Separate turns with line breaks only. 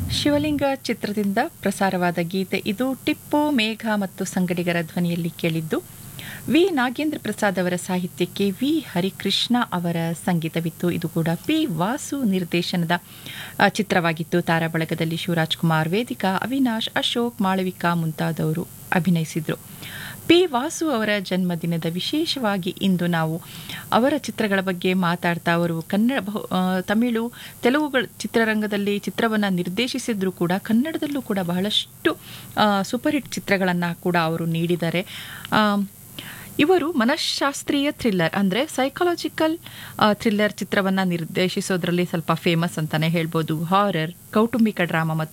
ಶಿವಲಿಂಗ ಚಿತ್ರದಿಂದ ಪ್ರಸಾರವಾದ ಗೀತೆ ಇದು ಟಿಪ್ಪು ಮೇಘ ಮತ್ತು ಸಂಗಡಿಗರ ಧ್ವನಿಯಲ್ಲಿ ಕೇಳಿದ್ದು ವಿ ನಾಗೇಂದ್ರ ಪ್ರಸಾದ್ ಅವರ ಸಾಹಿತ್ಯಕ್ಕೆ ವಿ ಹರಿಕೃಷ್ಣ ಅವರ ಸಂಗೀತವಿತ್ತು ಇದು ಕೂಡ ಪಿ ವಾಸು ನಿರ್ದೇಶನದ ಆ, ಚಿತ್ರವಾಗಿತ್ತು ತಾರಾ ಬಳಗದಲ್ಲಿ ಶಿವರಾಜ್ ಕುಮಾರ್ ವೇದಿಕಾ ಅವಿನಾಶ್ ಅಶೋಕ್ ಮಾಳವಿಕಾ ಮುಂತಾದವರು ಅಭಿನಯಿಸಿದರು ಪಿ ವಾಸು ಅವರ ಜನ್ಮದಿನದ ವಿಶೇಷವಾಗಿ ಇಂದು ನಾವು ಅವರ ಚಿತ್ರಗಳ ಬಗ್ಗೆ ಮಾತಾಡ್ತಾ ಅವರು ಕನ್ನಡ ಬಹು ಆ, ತಮಿಳು ತೆಲುಗುಗಳ ಚಿತ್ರರಂಗದಲ್ಲಿ ಚಿತ್ರವನ್ನು ನಿರ್ದೇಶಿಸಿದ್ರು ಕೂಡ ಕನ್ನಡದಲ್ಲೂ ಕೂಡ ಬಹಳಷ್ಟು ಆ, ಸೂಪರ್ ಹಿಟ್ ಚಿತ್ರಗಳನ್ನು ಕೂಡ ಅವರು ನೀಡಿದ್ದಾರೆ ಆ, ಇವರು ಮನಃಶಾಸ್ತ್ರೀಯ ಥ್ರಿಲ್ಲರ್ ಅಂದರೆ ಸೈಕಾಲಜಿಕಲ್ ಥ್ರಿಲ್ಲರ್ ಚಿತ್ರವನ್ನು ನಿರ್ದೇಶಿಸೋದ್ರಲ್ಲಿ ಸ್ವಲ್ಪ ಫೇಮಸ್ ಅಂತಲೇ ಹೇಳ್ಬೋದು ಹಾರರ್ ಕೌಟುಂಬಿಕ ಡ್ರಾಮಾ ಮತ್ತು